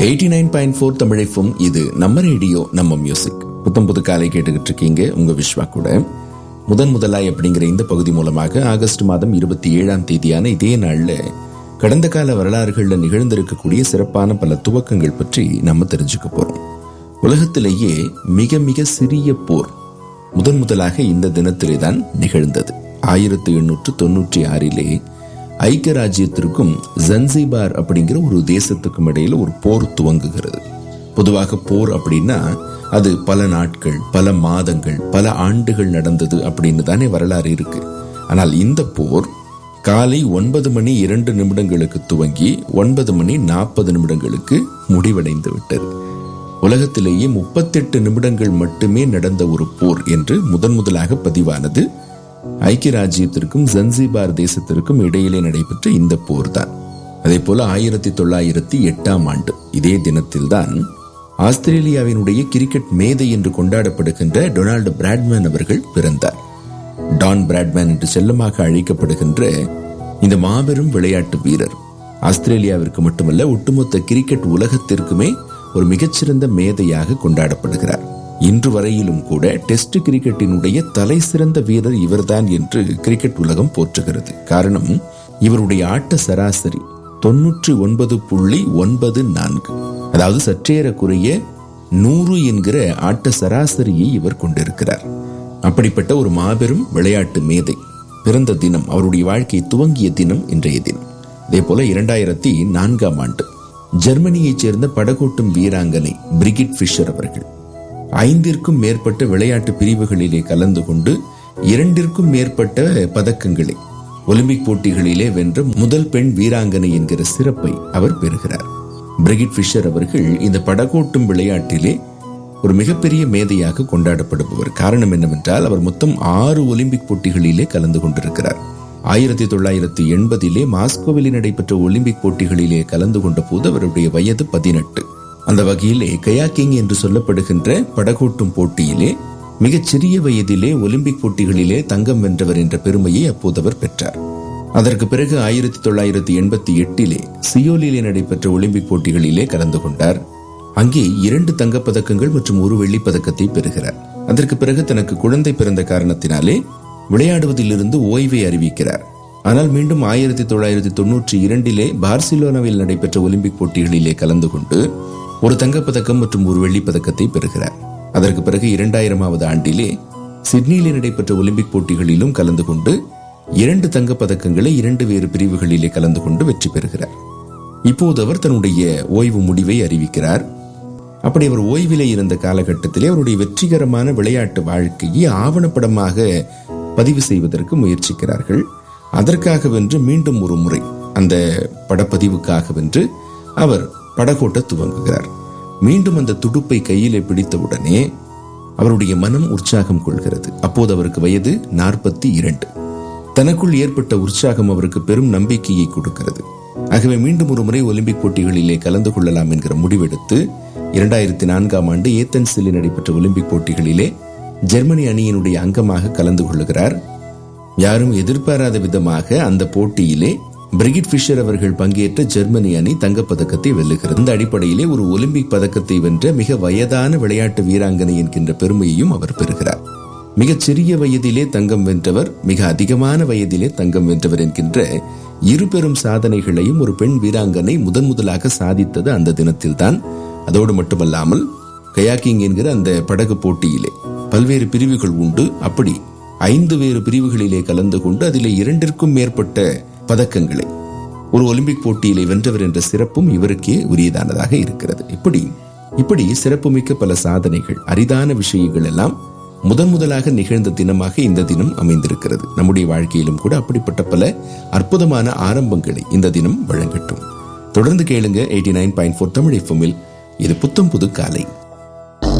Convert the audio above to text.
eighty nine point four தமிழைப்பும் இது நம்ம ரேடியோ நம்ம மியூசிக் புத்தம் புது காலை கேட்டுக்கிட்டு இருக்கீங்க உங்க விஸ்வா கூட முதன் முதலாய் அப்படிங்கிற இந்த பகுதி மூலமாக ஆகஸ்ட் மாதம் இருபத்தி ஏழாம் தேதியான இதே நாள்ல கடந்த கால வரலாறுகள்ல நிகழ்ந்திருக்கக்கூடிய சிறப்பான பல துவக்கங்கள் பற்றி நம்ம தெரிஞ்சுக்க போறோம் உலகத்திலேயே மிக மிக சிறிய போர் முதன் முதலாக இந்த தினத்திலே தான் நிகழ்ந்தது ஆயிரத்தி எண்ணூற்று தொன்னூற்றி ஆறிலே ஐக்கிய ராஜ்யத்திற்கும் ஜன்சிபார் அப்படிங்கிற ஒரு தேசத்துக்கும் இடையில ஒரு போர் துவங்குகிறது பொதுவாக போர் அப்படின்னா அது பல நாட்கள் பல மாதங்கள் பல ஆண்டுகள் நடந்தது அப்படின்னு தானே வரலாறு இருக்கு ஆனால் இந்த போர் காலை ஒன்பது மணி இரண்டு நிமிடங்களுக்கு துவங்கி ஒன்பது மணி நாற்பது நிமிடங்களுக்கு முடிவடைந்து விட்டது உலகத்திலேயே முப்பத்தெட்டு நிமிடங்கள் மட்டுமே நடந்த ஒரு போர் என்று முதன் முதலாக பதிவானது ஐக்கிய ராஜ்யத்திற்கும் ஜன்சிபார் தேசத்திற்கும் இடையிலே நடைபெற்ற இந்த போர் தான் அதே போல ஆயிரத்தி தொள்ளாயிரத்தி எட்டாம் ஆண்டு இதே தினத்தில்தான் ஆஸ்திரேலியாவினுடைய கிரிக்கெட் மேதை என்று கொண்டாடப்படுகின்ற டொனால்டு பிராட்மேன் அவர்கள் பிறந்தார் டான் பிராட்மேன் என்று செல்லமாக அழைக்கப்படுகின்ற இந்த மாபெரும் விளையாட்டு வீரர் ஆஸ்திரேலியாவிற்கு மட்டுமல்ல ஒட்டுமொத்த கிரிக்கெட் உலகத்திற்குமே ஒரு மிகச்சிறந்த மேதையாக கொண்டாடப்படுகிறார் இன்று வரையிலும் கூட டெஸ்ட் கிரிக்கெட்டினுடைய தலை சிறந்த வீரர் இவர்தான் என்று கிரிக்கெட் உலகம் போற்றுகிறது காரணம் இவருடைய ஆட்ட சராசரி தொன்னூற்றி ஒன்பது புள்ளி ஒன்பது நான்கு அதாவது சற்றேறக்குறைய நூறு என்கிற ஆட்ட சராசரியை இவர் கொண்டிருக்கிறார் அப்படிப்பட்ட ஒரு மாபெரும் விளையாட்டு மேதை பிறந்த தினம் அவருடைய வாழ்க்கை துவங்கிய தினம் இன்றைய தினம் அதே போல இரண்டாயிரத்தி நான்காம் ஆண்டு ஜெர்மனியைச் சேர்ந்த படகோட்டும் வீராங்கனை பிரிகிட் ஃபிஷர் அவர்கள் ஐந்திற்கும் மேற்பட்ட விளையாட்டு பிரிவுகளிலே கலந்து கொண்டு இரண்டிற்கும் மேற்பட்ட பதக்கங்களை ஒலிம்பிக் போட்டிகளிலே வென்ற முதல் பெண் வீராங்கனை என்கிற சிறப்பை அவர் பெறுகிறார் பிரிகிட் ஃபிஷர் அவர்கள் இந்த படகோட்டும் விளையாட்டிலே ஒரு மிகப்பெரிய மேதையாக கொண்டாடப்படுபவர் காரணம் என்னவென்றால் அவர் மொத்தம் ஆறு ஒலிம்பிக் போட்டிகளிலே கலந்து கொண்டிருக்கிறார் ஆயிரத்தி தொள்ளாயிரத்தி எண்பதிலே மாஸ்கோவில் நடைபெற்ற ஒலிம்பிக் போட்டிகளிலே கலந்து கொண்ட போது அவருடைய வயது பதினெட்டு அந்த வகையிலே கயாக்கிங் என்று சொல்லப்படுகின்ற படகோட்டும் போட்டியிலே மிகச் சிறிய வயதிலே ஒலிம்பிக் போட்டிகளிலே தங்கம் வென்றவர் என்ற பெருமையை அப்போது அவர் பெற்றார் அதற்கு பிறகு ஆயிரத்தி தொள்ளாயிரத்தி எண்பத்தி எட்டிலே சியோலிலே நடைபெற்ற ஒலிம்பிக் போட்டிகளிலே கலந்து கொண்டார் அங்கே இரண்டு தங்கப்பதக்கங்கள் மற்றும் ஒரு வெள்ளிப் பதக்கத்தை பெறுகிறார் அதற்கு பிறகு தனக்கு குழந்தை பிறந்த காரணத்தினாலே விளையாடுவதிலிருந்து ஓய்வை அறிவிக்கிறார் ஆனால் மீண்டும் ஆயிரத்தி தொள்ளாயிரத்தி தொன்னூற்றி இரண்டிலே பார்சிலோனாவில் நடைபெற்ற ஒலிம்பிக் போட்டிகளிலே கலந்து கொண்டு ஒரு தங்கப்பதக்கம் மற்றும் ஒரு வெள்ளிப் பதக்கத்தை பெறுகிறார் அதற்கு பிறகு இரண்டாயிரமாவது ஆண்டிலே சிட்னியிலே நடைபெற்ற ஒலிம்பிக் போட்டிகளிலும் கலந்து கொண்டு இரண்டு தங்கப் பதக்கங்களை இரண்டு வேறு பிரிவுகளிலே கலந்து கொண்டு வெற்றி பெறுகிறார் இப்போது அவர் தன்னுடைய ஓய்வு முடிவை அறிவிக்கிறார் அப்படி அவர் ஓய்விலே இருந்த காலகட்டத்திலே அவருடைய வெற்றிகரமான விளையாட்டு வாழ்க்கையை ஆவணப்படமாக பதிவு செய்வதற்கு முயற்சிக்கிறார்கள் அதற்காக வென்று மீண்டும் ஒரு முறை அந்த படப்பதிவுக்காக வென்று அவர் படகோட்ட துவங்குகிறார் மீண்டும் அந்த துடுப்பை கையிலே பிடித்தவுடனே அவருடைய மனம் உற்சாகம் கொள்கிறது அப்போது அவருக்கு வயது நாற்பத்தி இரண்டு தனக்குள் ஏற்பட்ட உற்சாகம் அவருக்கு பெரும் நம்பிக்கையை கொடுக்கிறது ஆகவே மீண்டும் ஒரு முறை ஒலிம்பிக் போட்டிகளிலே கலந்து கொள்ளலாம் என்கிற முடிவெடுத்து இரண்டாயிரத்தி நான்காம் ஆண்டு ஏத்தன்ஸில் நடைபெற்ற ஒலிம்பிக் போட்டிகளிலே ஜெர்மனி அணியினுடைய அங்கமாக கலந்து கொள்ளுகிறார் யாரும் எதிர்பாராத விதமாக அந்த போட்டியிலே பிரிகிட் ஃபிஷர் அவர்கள் பங்கேற்ற ஜெர்மனி அணி தங்கப்பதக்கத்தை வெல்லுகிறது இந்த அடிப்படையிலே ஒரு ஒலிம்பிக் பதக்கத்தை வென்ற மிக வயதான விளையாட்டு வீராங்கனை என்கின்ற பெருமையையும் அவர் பெறுகிறார் மிகச் சிறிய வயதிலே தங்கம் வென்றவர் மிக அதிகமான வயதிலே தங்கம் வென்றவர் என்கின்ற இரு பெரும் சாதனைகளையும் ஒரு பெண் வீராங்கனை முதன் முதலாக சாதித்தது அந்த தினத்தில்தான் அதோடு மட்டுமல்லாமல் கயாக்கிங் என்கிற அந்த படகு போட்டியிலே பல்வேறு பிரிவுகள் உண்டு அப்படி ஐந்து வேறு பிரிவுகளிலே கலந்து கொண்டு அதிலே இரண்டிற்கும் மேற்பட்ட பதக்கங்களை ஒரு ஒலிம்பிக் போட்டியிலே வென்றவர் என்ற சிறப்பும் இவருக்கே உரியதானதாக இருக்கிறது இப்படி இப்படி சிறப்புமிக்க பல சாதனைகள் அரிதான விஷயங்கள் எல்லாம் முதன் முதலாக நிகழ்ந்த தினமாக இந்த தினம் அமைந்திருக்கிறது நம்முடைய வாழ்க்கையிலும் கூட அப்படிப்பட்ட பல அற்புதமான ஆரம்பங்களை இந்த தினம் வழங்கட்டும் தொடர்ந்து கேளுங்க eighty nine point four Tamil எஃப்எம்மில் இது புத்தம் புது காலை